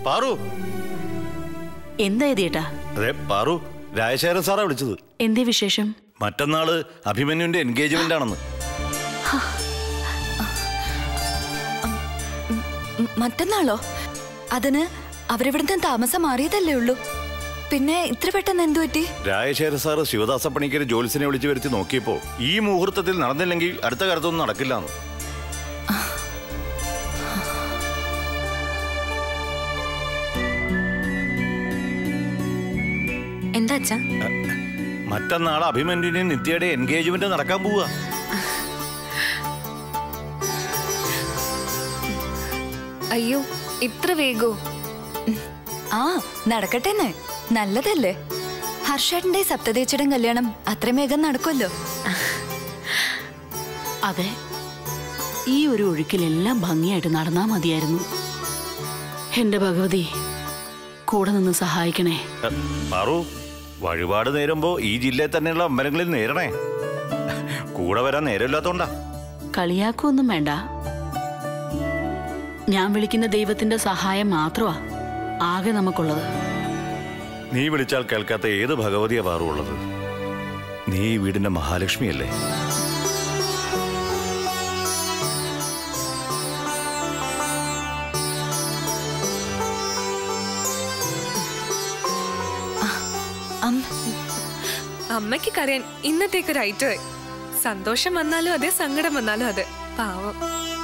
പാറു എന്താ എതിയേട്ടാ അതെ പാറു രാജശേഖരൻ സാറാ വിളിച്ചത് എന്തേ വിശേഷം മറ്റന്നാള് അഭിമന്യുവിന്റെ എൻഗേജ്മെന്റ് ആണെന്ന് ഉം, മറ്റന്നാളോ അതിന് അവരിവിടുന്ന് താമസം മാറിയതല്ലേ ഉള്ളൂ പിന്നെ ഇത്ര പെട്ടെന്ന് എന്തു പറ്റി രാജശേഖര സാറ് ശിവദാസ പണിക്കര് ജോലിസിനെ വിളിച്ചു വരുത്തി നോക്കിയപ്പോ ഈ മുഹൂർത്തത്തിൽ നടന്നില്ലെങ്കിൽ അടുത്ത കാലത്തൊന്നും നടക്കില്ലാന്ന് എന്താ അച്ഛാ മറ്റന്നാൾ അഭിമന്യുവിന്റെ നിത്യയുടെ എൻഗേജ്മെന്റ് നടക്കാൻ പോവുക അയ്യോ ഇത്ര വേഗോ ആ നടക്കട്ടെന്ന് നല്ലതല്ലേ ഹർഷേട്ടന്റെ സപ്തതേച്ചടൻ കല്യാണം അത്രയും വേഗം നടക്കുമല്ലോ അതെ ഈ ഒരു ഒഴുക്കിലെല്ലാം ഭംഗിയായിട്ട് നടന്നാ മതിയായിരുന്നു എന്റെ ഭഗവതി കൂടെ നിന്ന് സഹായിക്കണേ എ, പാറു വഴിപാട് നേരുമ്പോ ഈ ജില്ലയിൽ തന്നെയുള്ള അമ്പലങ്ങളിൽ നേരണേ കൂടെ വരാൻ നേരമില്ലാത്തോണ്ടാ കളിയാക്കൊന്നും വേണ്ട ഞാൻ വിളിക്കുന്ന ദൈവത്തിന്റെ സഹായം മാത്രമാ ആകെ നമുക്കുള്ളത് നീ വിളിച്ചാൽ കേൾക്കാത്ത ഏത് ഭഗവതിയാ പാറു ഉള്ളത് നീ ഈ വീടിന്റെ മഹാലക്ഷ്മിയല്ലേ അം അമ്മയ്ക്ക് കരയാൻ ഇന്നത്തേക്ക് ഒരു ഐറ്റമായി സന്തോഷം വന്നാലും അതെ സങ്കടം വന്നാലും അതെ പാവം